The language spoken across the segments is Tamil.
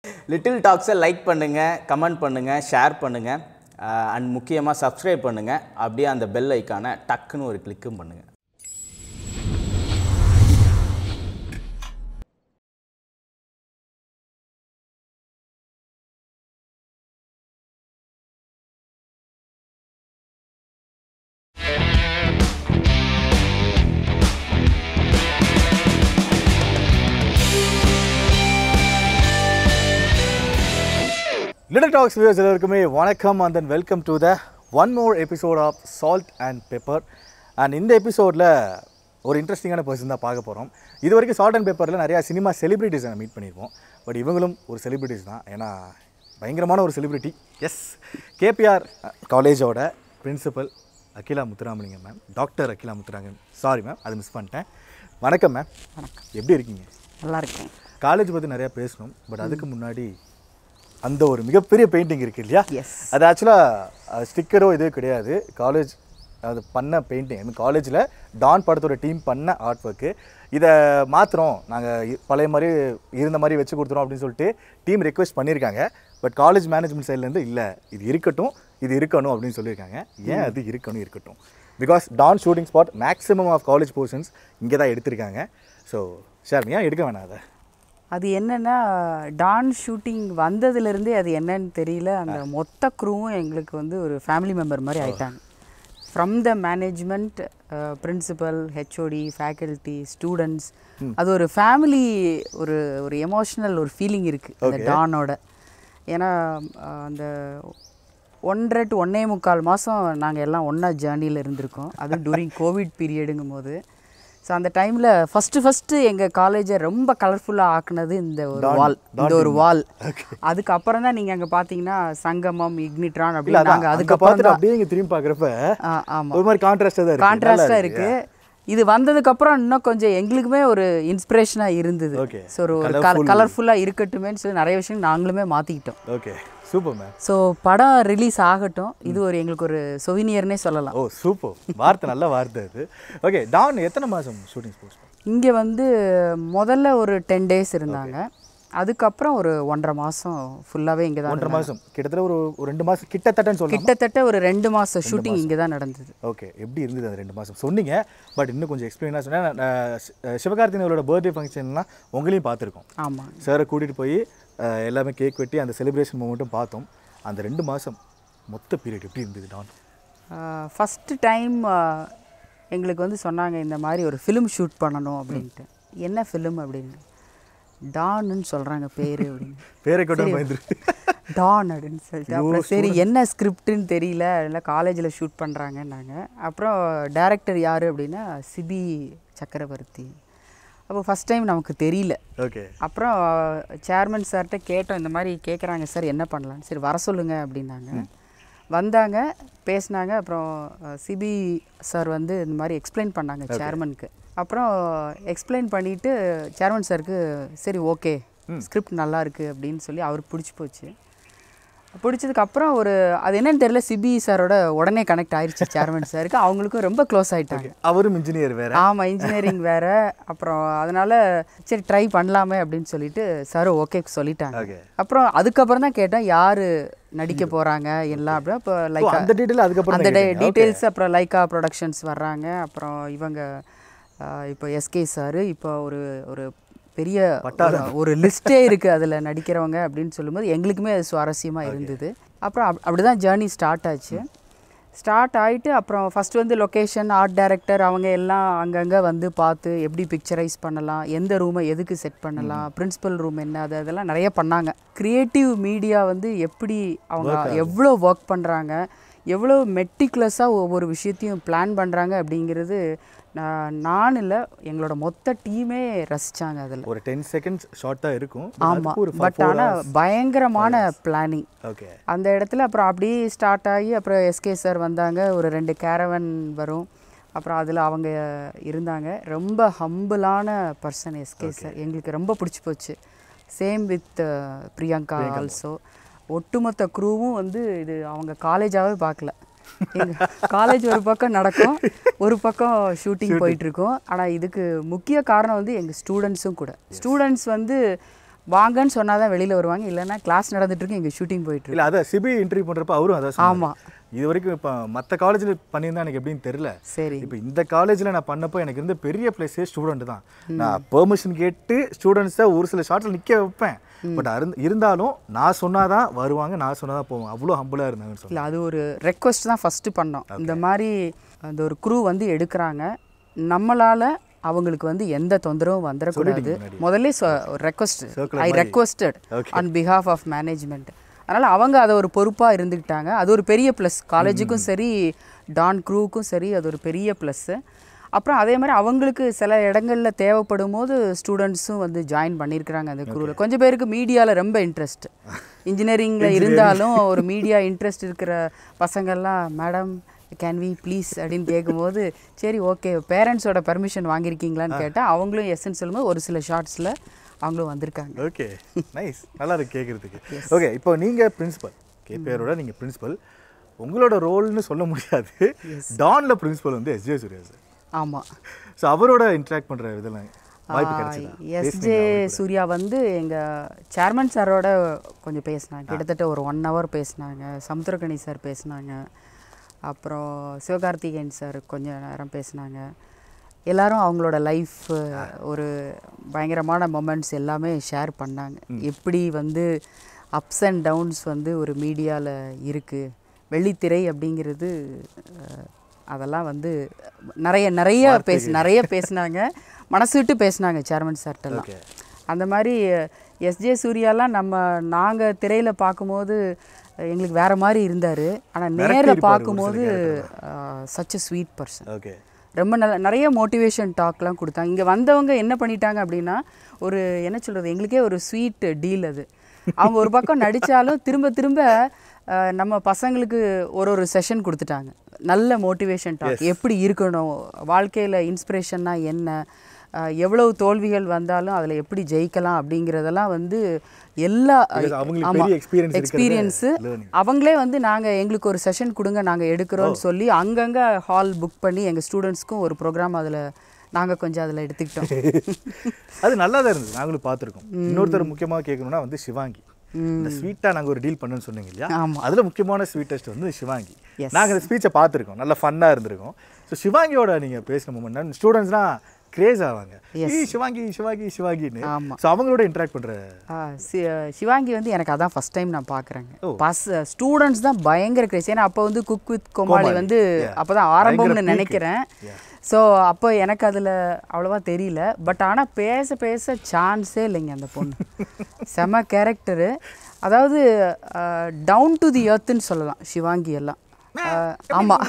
லிட்டில் டாக்ஸை லைக் பண்ணுங்கள் கமெண்ட் பண்ணுங்கள் ஷேர் பண்ணுங்கள் அண்ட் முக்கியமாக சப்ஸ்கிரைப் பண்ணுங்கள் அப்படியே அந்த பெல் ஐக்கானை டக்குன்னு ஒரு கிளிக்கும் பண்ணுங்கள் லிட்டில் டாக்ஸ் வியூஸ் எல்லாருக்குமே வணக்கம் and then welcome to the one more episode of salt and pepper and இந்த எபிசோடில் ஒரு இன்ட்ரெஸ்டிங்கான பர்சன் தான் பார்க்க போகிறோம் இது வரைக்கும் சால்ட் அண்ட் பெப்பரில் நிறையா சினிமா செலிபிரிட்டிஸை மீட் பண்ணியிருப்போம் பட் இவங்களும் ஒரு செலிபிரிட்டிஸ் தான் ஏன்னா பயங்கரமான ஒரு செலிபிரிட்டி எஸ் கேபிஆர் காலேஜோட principal Akila Muthuramalingam ma'am doctor Akila Muthuramalingam sorry ma'am அது மிஸ் பண்ணிட்டேன் வணக்கம் மேம் வணக்கம் எப்படி இருக்கீங்க நல்லா இருக்கேன் காலேஜ் பற்றி நிறையா பேசணும் பட் அதுக்கு முன்னாடி அந்த ஒரு மிகப்பெரிய பெயிண்டிங் இருக்கு இல்லையா Yes. அது ஆக்சுவலாக ஸ்டிக்கரோ இது கிடையாது காலேஜ் அது பண்ண பெயிண்டிங் ஐ மீன் காலேஜில் டான் படத்தோட டீம் பண்ண ஆர்ட் ஒர்க்கு இதை மாற்றுறோம் நாங்கள் பழைய மாதிரி இருந்த மாதிரி வச்சு கொடுத்துறோம் அப்படின்னு சொல்லிட்டு டீம் ரெக்வெஸ்ட் பண்ணியிருக்காங்க பட் காலேஜ் மேனேஜ்மெண்ட் சைட்லேருந்து இல்லை இது இருக்கட்டும் இது இருக்கணும் அப்படின்னு சொல்லியிருக்காங்க ஏன் அது இருக்கணும் இருக்கட்டும் because Don shooting spot maximum of college portions இங்கே தான் எடுத்திருக்காங்க ஸோ சார் ஏன் எடுக்க வேணாம் அதை அது என்னன்னா டான் ஷூட்டிங் வந்ததுலேருந்தே அது என்னன்னு தெரியல அந்த மொத்த க்ரூவும் எங்களுக்கு வந்து ஒரு ஃபேமிலி மெம்பர் மாதிரி ஆயிட்டாங்க from the management principal HOD faculty students அது ஒரு ஃபேமிலி ஒரு ஒரு எமோஷ்னல் ஒரு ஃபீலிங் இருக்குது அந்த டானோட ஏன்னா அஹ், அந்த ஒன்றரை டு ஒன்னே முக்கால் மாதம் நாங்கள் எல்லாம் ஒன்றா ஜேர்னியில் இருந்திருக்கோம் அதுவும் டூரிங் கோவிட் பீரியடுங்கும் போது ஸோ அந்த டைமில் ஃபஸ்ட்டு ஃபஸ்ட்டு எங்கள் காலேஜை ரொம்ப கலர்ஃபுல்லாக ஆக்குனது இந்த ஒரு வால் இந்த ஒரு வால் அதுக்கப்புறம் தான் நீங்கள் அங்கே பார்த்தீங்கன்னா சங்கமம் இக்னிட்ரான் இல்ல அப்படின்னு அதான் நாங்கள் அங்க அதுக்கப்புறம் பார்த்துட்டு தான் அப்படியே இங்க திரும்பி பார்க்குறப்ப ஆமாம் ஒரு மாதிரி கான்ட்ராஸ்டாக தான் இருக்கு கான்ட்ராஸ்டாக இருக்கு இது வந்ததுக்கப்புறம் இன்னும் கொஞ்சம் எங்களுக்குமே ஒரு இன்ஸ்பிரேஷனாக இருந்தது Okay. ஸோ ஒரு கலர்ஃபுல்லாக இருக்கட்டுமேன்னு சொல்லி நிறைய விஷயம் நாங்களுமே மாற்றிக்கிட்டோம் ஓகே சூப்பர் மேம் ஸோ படம் ரிலீஸ் ஆகட்டும் இது ஒரு எங்களுக்கு ஒரு சொவினியர்னே சொல்லலாம் ஓ சூப்பர் வார்த்தை நல்ல வார்த்தை அது ஓகே டான் எத்தனை மாதம் ஷூட்டிங் போஸ்ட் இங்கே வந்து முதல்ல ஒரு டென் டேஸ் இருந்தாங்க அதுக்கப்புறம் ஒரு ஒன்றரை மாதம் ஃபுல்லாகவே இங்கே தான் ஒன்றரை மாதம் கிட்டத்தட்ட ஒரு ஒரு ரெண்டு மாதம் கிட்டத்தட்டன்னு சொல்லலாம் கிட்டத்தட்ட ஒரு ரெண்டு மாதம் ஷூட்டிங் இங்கே தான் நடந்தது ஓகே எப்படி இருந்தது அந்த ரெண்டு மாதம் சொன்னீங்க பட் இன்னும் கொஞ்சம் எக்ஸ்பிளைனாக சொன்னேன் சிவகார்த்திகனோட பர்த்டே ஃபங்க்ஷன்லாம் உங்களையும் பார்த்துருக்கோம் ஆமாம் சாரை கூட்டிகிட்டு போய் அஹ், எல்லாமே கேக் வெட்டி அந்த செலிப்ரேஷன் மூமெண்ட்டும் பார்த்தோம் அந்த ரெண்டு மாதம் மொத்த பீரியட் எப்படி இருந்தது டான் ஃபஸ்ட்டு டைம் எங்களுக்கு வந்து சொன்னாங்க இந்த மாதிரி ஒரு ஃபிலிம் ஷூட் பண்ணணும் அப்படின்ட்டு என்ன ஃபிலிம் அப்படின்னு டான்னு சொல்கிறாங்க பேர் அப்படின்னு பேரை கூட பயந்துரு டான் அப்படின்னு சொல்லிட்டு அப்புறம் சரி என்ன ஸ்கிரிப்டுன்னு தெரியல இல்லை காலேஜில் ஷூட் பண்ணுறாங்கன்னாங்க அப்புறம் டைரக்டர் யார் அப்படின்னா சிபி சக்கரவர்த்தி அப்போ ஃபஸ்ட் டைம் நமக்கு தெரியல ஓகே அப்புறம் சேர்மன் சார்கிட்ட கேட்டோம் இந்த மாதிரி கேட்குறாங்க சார் என்ன பண்ணலான்னு சரி வர சொல்லுங்க அப்படின்னாங்க வந்தாங்க பேசினாங்க அப்புறம் சிபி சார் வந்து இந்த மாதிரி எக்ஸ்பிளைன் பண்ணாங்க சேர்மனுக்கு அப்புறம் எக்ஸ்பிளைன் பண்ணிவிட்டு சேர்மன் சாருக்கு சரி ஓகே ஸ்கிரிப்ட் நல்லா இருக்குது அப்படின்னு சொல்லி அவருக்கு பிடிச்சி போச்சு பிடிச்சதுக்கு அப்புறம் ஒரு அது என்னன்னு தெரியல சிபி சாரோட உடனே கனெக்ட் ஆயிடுச்சு சேர்மன் சாருக்கு அவங்களுக்கும் ரொம்ப க்ளோஸ் ஆயிட்டாங்க அவரும் இன்ஜினியர் வேற ஆமாம் இன்ஜினியரிங் வேற அப்புறம் அதனால சரி ட்ரை பண்ணலாமே அப்படின்னு சொல்லிட்டு சார் ஓகே சொல்லிட்டாங்க Okay. அப்புறம் அதுக்கப்புறம் தான் கேட்டேன் யாரு நடிக்க போறாங்க எல்லாம் அப்படியே இப்போ ஓ, லைக் அந்த டீட்டெயில் அதுக்கப்புறம் அந்த தான் கேட்டீங்க. டீட்டெயில்ஸ் அப்புறம் லைக்கா ப்ரொடக்ஷன்ஸ் வர்றாங்க அப்புறம் இவங்க ஆஹ், இப்போ எஸ்கே சார் இப்போ ஒரு ஒரு பெரிய ஒரு- ஒரு லிஸ்ட்டே இருக்குது அதில் நடிக்கிறவங்க அப்படின்னு சொல்லும்போது எங்களுக்குமே அது சுவாரஸ்யமாக இருந்தது அப்புறம் அப் அப்படி தான் ஜேர்னி ஸ்டார்ட் ஆச்சு ஸ்டார்ட் ஆயிட்டு அப்புறம் ஃபர்ஸ்ட் வந்து லொக்கேஷன் ஆர்ட் டைரக்டர் அவங்க எல்லாம் அங்கங்கே வந்து பார்த்து எப்படி பிக்சரைஸ் பண்ணலாம் எந்த ரூமை எதுக்கு செட் பண்ணலாம் பிரின்சிபல் ரூம் என்ன அது அதெல்லாம் நிறைய பண்ணாங்க க்ரியேட்டிவ் மீடியா வந்து எப்படி அவங்க எவ்வளோ ஒர்க் பண்ணுறாங்க எவ்வளோ மெட்டிகுலஸாக ஒவ்வொரு விஷயத்தையும் பிளான் பண்ணுறாங்க அப்படிங்கிறது நான் நான் இல்லை எங்களோட மொத்த டீமே ரசித்தாங்க அதில் ஒரு டென் செகண்ட்ஸ் ஷார்ட்டாக இருக்கும் ஆமாம் பட் ஆனால் பயங்கரமான பிளானிங் ஓகே அந்த இடத்துல அப்புறம் அப்படியே ஸ்டார்ட் ஆகி அப்புறம் எஸ்கே சார் வந்தாங்க ஒரு ரெண்டு கேரவன் வரும் அப்புறம் அதில் அவங்க இருந்தாங்க ரொம்ப ஹம்பிளான பர்சன் எஸ்கே சார் எங்களுக்கு ரொம்ப பிடிச்சி போச்சு சேம் வித் பிரியங்கா ஆல்சோ ஒட்டுமொத்த க்ரூவும் வந்து இது அவங்க காலேஜாகவே பார்க்கல எங்கள் காலேஜ் ஒரு பக்கம் நடக்கும் ஒரு பக்கம் ஷூட்டிங் போயிட்டுருக்கோம் ஆனால் இதுக்கு முக்கிய காரணம் வந்து எங்கள் ஸ்டூடெண்ட்ஸும் கூட ஸ்டூடெண்ட்ஸ் வந்து வாங்கன்னு சொன்னால் தான் வெளியில் வருவாங்க இல்லைன்னா கிளாஸ் நடந்துட்டு இருக்கு இங்கே ஷூட்டிங் போயிட்டு இருக்கு இல்லை அதான் சிபி இன்டர்வியூ பண்ணுறப்ப அவரும் அதான் சொன்னாரு. ஆமா. இது வரைக்கும் இப்போ மற்ற காலேஜில் பண்ணியிருந்தா எனக்கு எப்படின்னு தெரியல சரி இப்போ இந்த காலேஜில் நான் பண்ணப்போ எனக்கு இருந்த பெரிய பிளேஸே ஸ்டூடெண்ட் தான் நான் பெர்மிஷன் கேட்டு ஸ்டூடெண்ட்ஸை ஒரு சில ஷார்ட்டில் நிற்க வைப்பேன் பட் இருந்தாலும் நான் சொன்னாதான் வருவாங்க நான் சொன்னாதான் போவாங்க அவ்வளோ ஹம்பிளாக இருந்தாங்கன்னு சொல்லுவேன் இல்லை அது ஒரு ரெக்வஸ்ட் தான் ஃபஸ்ட்டு பண்ணோம் இந்த மாதிரி அந்த ஒரு குரூ வந்து எடுக்கிறாங்க நம்மளால் அவங்களுக்கு வந்து எந்த தொந்தரவும் வந்துடக்கூடாது முதல்ல ரெக்வஸ்ட் Circular ஐ மாதிரி. Requested Okay. On behalf of management அதனால் அவங்க அதை ஒரு பொறுப்பாக இருந்துக்கிட்டாங்க அது ஒரு பெரிய ப்ளஸ் காலேஜுக்கும் சரி டான் க்ரூவுக்கும் சரி அது ஒரு பெரிய ப்ளஸ்ஸு அப்புறம் அதே மாதிரி அவங்களுக்கு சில இடங்களில் தேவைப்படும் போது ஸ்டூடெண்ட்ஸும் வந்து ஜாயின் பண்ணியிருக்கிறாங்க அந்த குரூவில் கொஞ்சம் பேருக்கு மீடியாவில் ரொம்ப இன்ட்ரெஸ்ட் இன்ஜினியரிங்கில் இருந்தாலும் ஒரு மீடியா இன்ட்ரெஸ்ட் இருக்கிற பசங்கள்லாம் மேடம் கேன் வி ப்ளீஸ் அப்படின்னு கேட்கும்போது சரி ஓகே பேரண்ட்ஸோட பர்மிஷன் வாங்கியிருக்கீங்களான்னு கேட்டால் அவங்களும் எஸ்ன்னு சொல்லும்போது ஒரு சில ஷார்ட்ஸில் அவங்களும் வந்திருக்காங்க ஓகே நைஸ் நல்லா இருக்கு கேட்குறதுக்கு ஓகே இப்போ நீங்கள் பிரின்சிபல் கேபிஆரோட நீங்கள் பிரின்சிபல் உங்களோட ரோல்னு சொல்ல முடியாது டானில் பிரின்சிபல் வந்து எஸ்ஜே சூர்யா சார் ஆமாம் ஸோ அவரோட இன்ட்ராக்ட் பண்ணுற இதெல்லாம் வாய்ப்பு கிடைச்சதா எஸ்ஜே சூர்யா வந்து எங்கள் சேர்மன் சாரோட கொஞ்சம் பேசினாங்க கிட்டத்தட்ட ஒரு ஒன் ஹவர் பேசினாங்க சமுத்திரகனி சார் பேசினாங்க அப்புறம் சிவகார்த்திகேயன் சார் கொஞ்சம் நேரம் பேசினாங்க எல்லாரும் அவங்களோட லைஃப் ஒரு பயங்கரமான மொமெண்ட்ஸ் எல்லாமே ஷேர் பண்ணாங்க எப்படி வந்து அப்ஸ் அண்ட் டவுன்ஸ் வந்து ஒரு மீடியாவில் இருக்குது வெள்ளித்திரை அப்படிங்கிறது அஹ், அதெல்லாம் வந்து நிறைய நிறைய பேசி நிறைய பேசினாங்க மனசு விட்டு பேசினாங்க சேர்மன் சார்ட்டெல்லாம் Okay. அந்த மாதிரி எஸ்ஜே சூர்யாலாம் நம்ம நாங்கள் திரையில் பார்க்கும்போது எங்களுக்கு வேற மாதிரி இருந்தார் ஆனால் நேரில் இருப்பாரு ஒரு பார்க்கும்போது சில such a sweet person okay ரொம்ப நல்ல நிறைய மோட்டிவேஷன் டாக்லாம் கொடுத்தாங்க இங்கே வந்தவங்க என்ன பண்ணிட்டாங்க அப்படின்னா ஒரு என்ன சொல்கிறது எங்களுக்கே ஒரு ஸ்வீட் டீல் அது அவங்க ஒரு பக்கம் நடித்தாலும் திரும்ப திரும்ப அஹ், நம்ம பசங்களுக்கு ஒரு ஒரு செஷன் கொடுத்துட்டாங்க நல்ல மோட்டிவேஷன் டாக் எப்படி இருக்கணும் வாழ்க்கையில் இன்ஸ்பிரேஷன்னா என்ன அஹ், எவ்வளவு தோல்விகள் வந்தாலும் அதில் எப்படி ஜெயிக்கலாம் அப்படிங்கிறதெல்லாம் வந்து எல்லா Because அவங்களுக்கு ஆமா, பெரிய experience இருக்கிறது எக்ஸ்பீரியன்ஸு learning. அவங்களே வந்து நாங்கள் எங்களுக்கு ஒரு செஷன் கொடுங்க நாங்கள் எடுக்கிறோம்னு சொல்லி அங்கங்கே ஹால் புக் பண்ணி எங்கள் ஸ்டூடெண்ட்ஸ்க்கும் ஒரு ப்ரோக்ராம் அதில் நாங்கள் கொஞ்சம் அதில் எடுத்துக்கிட்டோம் அது நல்லா தான் இருந்தது நாங்களும் பார்த்துருக்கோம் இன்னொருத்தர் முக்கியமாக கேட்கணும்னா வந்து சிவாங்கி இந்த ஸ்வீட்டாக நாங்கள் ஒரு டீல் பண்ணணும்னு சொன்னீங்க இல்லையா ஆமா. அதில் முக்கியமான ஸ்வீட்டஸ்ட் வந்து சிவாங்கி Yes. நாங்கள் அந்த ஸ்பீச்சை பார்த்துருக்கோம் நல்ல ஃபன்னாக இருந்திருக்கோம் ஸோ சிவாங்கியோட நீங்கள் பேசின மூமெண்ட் ஸ்டூடெண்ட்ஸ்லாம் கிரேஸ் ஆவாங்க ஈ சிவாங்கி சிவாங்கி சிவாங்கின்னு ஆமா. ஸோ அவங்களோட இன்ட்ராக்ட் பண்ணுற ஆ, சி- சிவாங்கி வந்து எனக்கு அதான் ஃபர்ஸ்ட் டைம் நான் பார்க்குறேங்க பஸ் ஸ்டூடெண்ட்ஸ் தான் பயங்கர கிரேஸ் ஏன்னா அப்போ வந்து குக் வித் கோமாளி கோமாளி, வந்து yeah. அப்போ தான் பயங்கர ஆரம்பம்னு peak. நினைக்கிறேன் Yeah. ஸோ அப்போ எனக்கு அதில் அவ்வளோவா தெரியல பட் ஆனால் பேச பேச சான்ஸே இல்லைங்க அந்த பொண்ணு செம கேரக்டரு அதாவது டவுன் டு தி எர்த்துன்னு சொல்லலாம் சிவாங்கி எல்லாம் ஆமாம்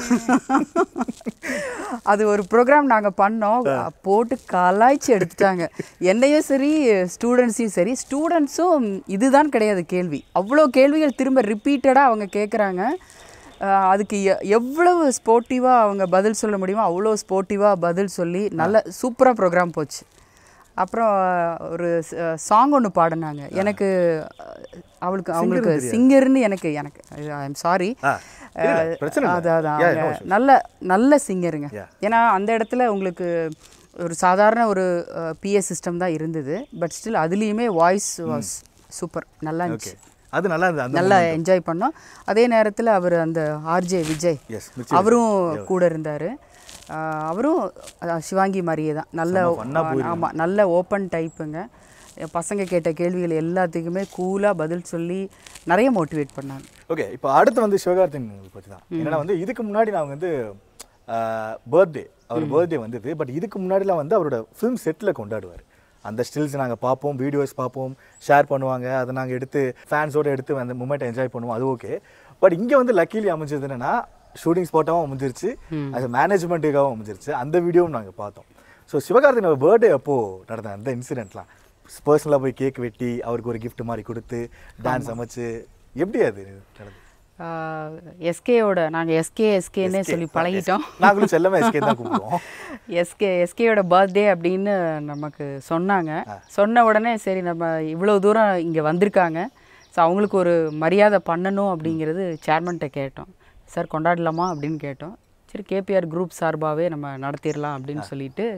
அது ஒரு ப்ரோக்ராம் நாங்கள் பண்ணோம் போட்டு கலாய்ச்சி எடுத்துட்டாங்க என்னையும் சரி ஸ்டூடெண்ட்ஸையும் சரி ஸ்டூடெண்ட்ஸும் இதுதான் கிடையாது கேள்வி அவ்வளோ கேள்விகள் திரும்ப ரிப்பீட்டடாக அவங்க கேட்குறாங்க அதுக்கு எ- எவ்வளவு ஸ்போர்ட்டிவாக அவங்க பதில் சொல்ல முடியுமோ அவ்வளோ ஸ்போர்ட்டிவாக பதில் சொல்லி நல்ல சூப்பராக ப்ரோக்ராம் போச்சு அப்புறம் ஒரு சாங் ஒன்று பாடினாங்க எனக்கு அஹ், அவளுக்கு அவங்களுக்கு சிங்கர்னு எனக்கு எனக்கு ஐ எம் சாரி ஆ, இல்ல, பிரச்சனை இல்ல. அது அதான் Yeah, அவங்க no issues. நல்ல நல்ல சிங்கருங்க Yeah. ஏன்னா அந்த இடத்துல உங்களுக்கு ஒரு சாதாரண ஒரு பிஏ சிஸ்டம் தான் இருந்தது பட் ஸ்டில் அதுலேயுமே வாய்ஸ் வாஸ் சூப்பர் நல்லா ஓகே இருந்துச்சு அது நல்லா இருந்தது அந்த நல்லா என்ஜாய் பண்ணோம் அதே நேரத்தில் அவர் அந்த ஆர்ஜே விஜய் எஸ் அவரும் கூட இருந்தார் அவரும் அதான் சிவாங்கி மாதிரியே தான் நல்ல ஆமாம் நல்ல ஓப்பன் டைப்புங்க என் பசங்க கேட்ட கேள்விகள் எல்லாத்துக்குமே கூலாக பதில் சொல்லி நிறைய மோட்டிவேட் பண்ணாங்க ஓகே இப்போ அடுத்து வந்து சிவகார்த்தின் பற்றி தான் என்னன்னா வந்து இதுக்கு முன்னாடி நான் வந்து பர்த்டே அவர் பர்த்டே வந்தது பட் இதுக்கு முன்னாடிலாம் வந்து அவரோட ஃபிலிம் செட்டில் கொண்டாடுவார் அந்த ஸ்டில்ஸ் நாங்கள் பார்ப்போம் வீடியோஸ் பார்ப்போம் ஷேர் பண்ணுவாங்க அதை நாங்கள் எடுத்து ஃபேன்ஸோட எடுத்து அந்த மூமெண்ட் என்ஜாய் பண்ணுவோம் அது ஓகே பட் இங்கே வந்து லக்கீலி அமைஞ்சது என்னன்னா ஷூட்டிங் ஸ்பாட்டாகவும் அமைஞ்சிருச்சு அது மேனேஜ்மெண்ட்டுக்காகவும் அமைஞ்சிருச்சு அந்த வீடியோவும் நாங்கள் பார்த்தோம் ஸோ சிவகார்த்தின் பர்த்டே அப்போது நடந்த அந்த இன்சிடென்ட்லாம் பர்சனலாக போய் கேக் வெட்டி அவருக்கு ஒரு gift மாதிரி கொடுத்து டான்ஸ் அமைச்சு எப்படி அது நடந்தது எஸ்கேயோட நாங்கள் எஸ்கே எஸ்கேன்னே சொல்லி பழகிட்டோம் நாங்களும் செல்லமே எஸ்கே தான் கூப்பிடுவோம் எஸ்கே எஸ்கேயோட பர்த்டே அப்படின்னு நமக்கு சொன்னாங்க சொன்ன உடனே சரி நம்ம இவ்வளோ தூரம் இங்கே வந்திருக்காங்க ஸோ அவங்களுக்கு ஒரு மரியாதை பண்ணணும் அப்படிங்கிறது சேர்மன்கிட்ட கேட்டோம் சார் கொண்டாடலாமா அப்படின்னு கேட்டோம் சரி கேபிஆர் குரூப் சார்பாகவே நம்ம நடத்திடலாம் அப்படின்னு சொல்லிட்டு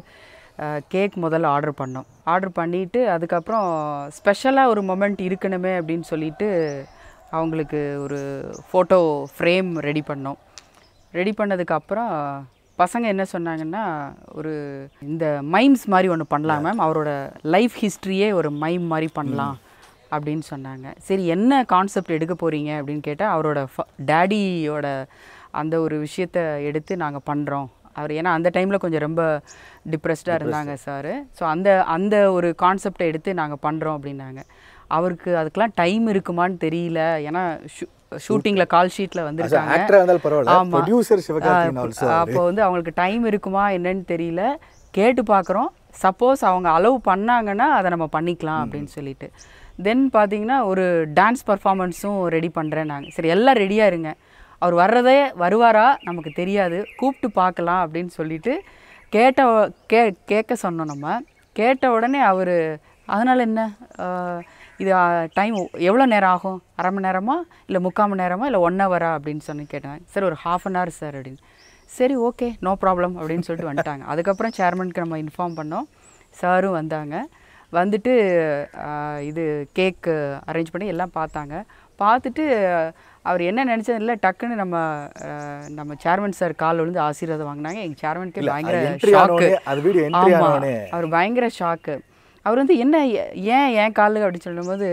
கேக் முதல்ல ஆர்டர் பண்ணோம் ஆர்டர் பண்ணிவிட்டு அதுக்கப்புறம் ஸ்பெஷலாக ஒரு மொமெண்ட் இருக்கணுமே அப்படின்னு சொல்லிட்டு அவங்களுக்கு ஒரு ஃபோட்டோ ஃப்ரேம் ரெடி பண்ணோம் ரெடி பண்ணதுக்கப்புறம் பசங்க என்ன சொன்னாங்கன்னா ஒரு இந்த மைம்ஸ் மாதிரி ஒன்று பண்ணலாம் மேம் அவரோட லைஃப் ஹிஸ்ட்ரியே ஒரு மைம் மாதிரி பண்ணலாம் அப்படின்னு சொன்னாங்க சரி என்ன கான்செப்ட் எடுக்க போகிறீங்க அப்படின்னு கேட்டால் அவரோட டேடியோட அந்த ஒரு விஷயத்த எடுத்து நாங்கள் பண்ணுறோம் அவர் ஏன்னா அந்த டைமில் கொஞ்சம் ரொம்ப டிப்ரெஸ்டாக இருந்தாங்க சார் ஸோ அந்த அந்த ஒரு கான்செப்டை எடுத்து நாங்கள் பண்ணுறோம் அப்படின்னாங்க அவருக்கு அதுக்கெலாம் டைம் இருக்குமான்னு தெரியல ஏன்னா ஷூட்டிங்கில் கால் ஷீட்டில் வந்திருக்காங்க ஆக்டரா இருந்தாலும் பரவாயில்ல ஆமா. ப்ரொடியூசர் சிவகார்த்திகேயன் ஆ, ஆல்சோ அப்போ வந்து அவங்களுக்கு டைம் இருக்குமா என்னன்னு தெரியல கேட்டு பார்க்குறோம் சப்போஸ் அவங்க அலோவ் பண்ணாங்கன்னா அதை நம்ம பண்ணிக்கலாம் அப்படின்னு சொல்லிட்டு தென் பார்த்தீங்கன்னா ஒரு டான்ஸ் பர்ஃபார்மன்ஸும் ரெடி பண்ணுறேன் நாங்கள் சரி எல்லாம் ரெடியாக இருங்க அவர் வர்றதே வருவாரா நமக்கு தெரியாது கூப்பிட்டு பார்க்கலாம் அப்படின்னு சொல்லிட்டு கேட்ட கே கேட்க சொன்னோம் நம்ம கேட்ட உடனே அவர் அதனால் என்ன ஆஹ், இது டைம் எவ்வளோ நேரம் ஆகும் அரை மணி நேரமா இல்லை முக்கால் மணி நேரமா இல்லை ஒன் ஹவரா அப்படின்னு சொல்லி கேட்டேன் சார் ஒரு ஹாஃப் அன் ஹவர் சார் அப்படின்னு சரி ஓகே நோ ப்ராப்ளம் அப்படின்னு சொல்லிட்டு வந்துட்டாங்க அதுக்கப்புறம் சேர்மனுக்கு நம்ம இன்ஃபார்ம் பண்ணோம் சாரும் வந்தாங்க வந்துட்டு ஆஹ், இது கேக் அரேஞ்ச் பண்ணி எல்லாம் பார்த்தாங்க பார்த்துட்டு அவர் என்ன நினச்சது இல்லை டக்குன்னு நம்ம ஆஹ், நம்ம சேர்மன் சார் கால் விழுந்து ஆசீர்வாதம் வாங்கினாங்க எங்கள் சேர்மனுக்கு பயங்கர entry ஷாக்கு ஆனோடனே, அது video entry ஆமா ஆனோடனே. அவர் பயங்கர ஷாக்கு அவர் வந்து என்ன ஏ- ஏன் ஏன் காலில் அப்படின்னு சொல்லும்போது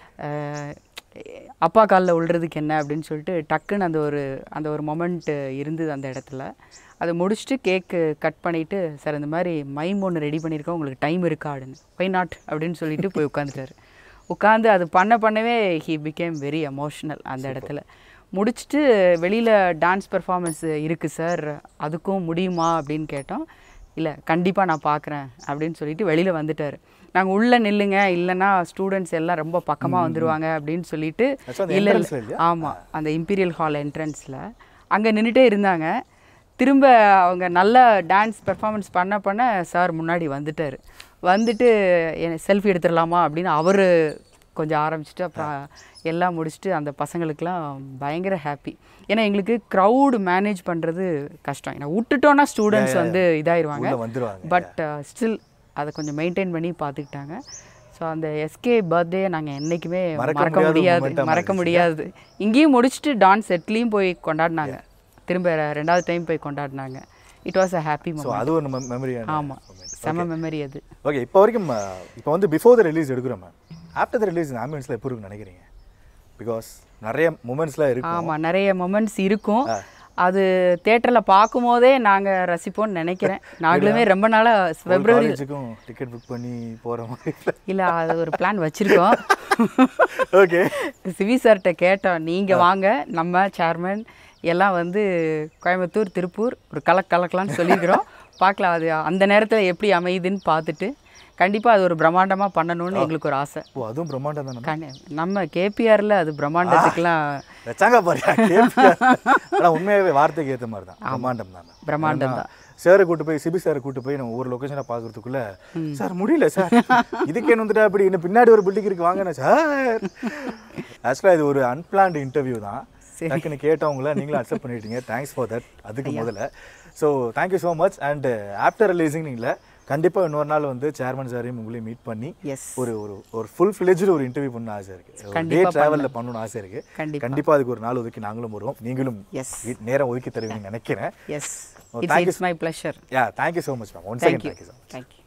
அஹ், அப்பா காலில் விழுறதுக்கு என்ன அப்படின்னு சொல்லிட்டு டக்குன்னு அந்த ஒரு அந்த ஒரு மொமெண்ட் இருந்தது அந்த இடத்துல அதை முடிச்சுட்டு கேக்கு கட் பண்ணிவிட்டு சார் இந்த மாதிரி மைம் ஒன்று ரெடி பண்ணியிருக்கோம் உங்களுக்கு டைம் இருக்கா அப்படின்னு ஒய் நாட் அப்படின்னு சொல்லிட்டு போய் உட்காந்துட்டாரு உட்காந்து அது பண்ண பண்ணவே ஹி பிகேம் வெரி எமோஷ்னல் அந்த இடத்துல முடிச்சுட்டு வெளியில் டான்ஸ் பெர்ஃபார்மன்ஸ் இருக்குது சார் அதுக்கும் முடியுமா அப்படின்னு கேட்டோம் இல்லை கண்டிப்பாக நான் பார்க்குறேன் அப்படின்னு சொல்லிட்டு வெளியில் வந்துட்டார் நாங்கள் உள்ளே நில்லுங்க இல்லைன்னா ஸ்டூடெண்ட்ஸ் எல்லாம் ரொம்ப பக்கமாக வந்துருவாங்க அப்படின்னு சொல்லிட்டு Actually அந்த இல்லை entrance ல இல்லையா? ஆமாம் அந்த இம்பீரியல் ஹால் என்ட்ரன்ஸில் அங்கே நின்றுட்டே இருந்தாங்க திரும்ப அவங்க நல்ல டான்ஸ் பெர்ஃபார்மன்ஸ் பண்ண பண்ண சார் முன்னாடி வந்துட்டார் வந்துட்டு செல்ஃபி எடுத்துடலாமா அப்படின்னு அவர் கொஞ்சம் ஆரம்பிச்சுட்டு அப்புறம் எல்லாம் முடிச்சுட்டு அந்த பசங்களுக்கெல்லாம் பயங்கர ஹாப்பி ஏன்னா எங்களுக்கு க்ரௌடு மேனேஜ் பண்ணுறது கஷ்டம் ஏன்னா விட்டுட்டோன்னா ஸ்டூடெண்ட்ஸ் வந்து இதாயிருவாங்க உள்ள வந்துருவாங்க பட் ஸ்டில் அதை கொஞ்சம் மெயின்டைன் பண்ணி பார்த்துக்கிட்டாங்க ஸோ அந்த எஸ்கே பர்த்டே நாங்கள் என்றைக்குமே மறக்க மறக்க முடியாத முடியாது moment ஆ மறக்க முடியாது இங்கேயும் முடிச்சுட்டு டான் செட்லேயும் போய் கொண்டாடினாங்க திரும்ப ரெ- ரெண்டாவது டைம் போய் கொண்டாடினாங்க it was a happy so moment அது ஒரு மெமரி ஆமாம் செம மெமரி அது ஓகே இப்போ வரைக்கும் அஹ், இப்போ வந்து பிஃபோர் த ரிலீஸ் எடுக்கிறோம் மேம் ஆஃப்டர் த ரிலீஸ் ஆம்பியன்ஸில் எப்படி இருக்குன்னு நினைக்கிறீங்க பிகாஸ் நிறைய மூமெண்ட்ஸ்லாம் இருக்கும் ஆமாம் நிறைய மொமெண்ட்ஸ் இருக்கும் அது தேட்டரில் பார்க்கும்போதே நாங்கள் ரசிப்போம்னு நினைக்கிறேன் நாங்களுமே ரொம்ப நாளாக ஃபெப்ரவரி காலேஜுக்கும் டிக்கெட் புக் பண்ணி போகிற மாதிரி இல்லை அது ஒரு பிளான் வச்சுருக்கோம் ஓகே சிவி சார்கிட்ட கேட்டோம் நீங்கள் வாங்க நம்ம சேர்மன் எல்லாம் வந்து கோயம்புத்தூர் திருப்பூர் ஒரு கலக் கலக்கலான்னு சொல்லியிருக்கிறோம் பார்க்கலாம் அது அந்த நேரத்தில் எப்படி அமையுதுன்னு பார்த்துட்டு கண்டிப்பாக அது ஒரு பிரம்மாண்டமாக பண்ணணும்னு எங்களுக்கு ஒரு ஆசை ஓ அதுவும் பிரம்மாண்டம் தானே கண்டி- நம்ம கேபிஆரில் அது பிரம்மாண்டத்துக்குலாம் வச்சாங்க பாருங்க ஆனால் உண்மையாகவே வார்த்தைக்கு ஏற்ற மாதிரி தான் பிரம்மாண்டம் தான் பிரம்மாண்டம் தான். சாரை கூட்டு போய் சிபி சாரை கூட்டு போய் நம்ம ஒவ்வொரு லொக்கேஷனை பார்க்கறதுக்குள்ள சார் முடியல சார் இதுக்கு என்ன வந்துட்டா அப்படி இன்னும் பின்னாடி ஒரு பில்டிங் இருக்கு வாங்கண்ணா சார் ஆக்சுவலாக இது ஒரு அன்பிளான்டு இன்டர்வியூ தான் டக்குன்னு கேட்டவங்கள நீங்களும் அக்செப்ட் பண்ணிட்டீங்க தேங்க்ஸ் ஃபார் தட் அதுக்கு முதல்ல so thank you so much and after releasing நீங்கள கண்டிப்பாக இன்னொரு நாள் வந்து சேர்மன் சாரையும் உங்களையும் மீட் பண்ணி எஸ் ஒரு ஒரு ஒரு ஃபுல் ஃபிளெஜ்டு ஒரு இன்டர்வியூ பண்ண ஆசை இருக்கு டே கண்டிப்பா டிராவலில் பண்ணணும்னு ஆசை இருக்கு கண்டிப்பா. கண்டிப்பா அதுக்கு ஒரு நாள் ஒதுக்கி நாங்களும் வருவோம் நீங்களும் Yes. இ- நேரம் ஒதுக்கி தருவீங்கன்னு நினைக்கிறேன் yes Oh, it's thank you. It's my pleasure yeah thank you so much ma'am one second thank you thank you so much thank you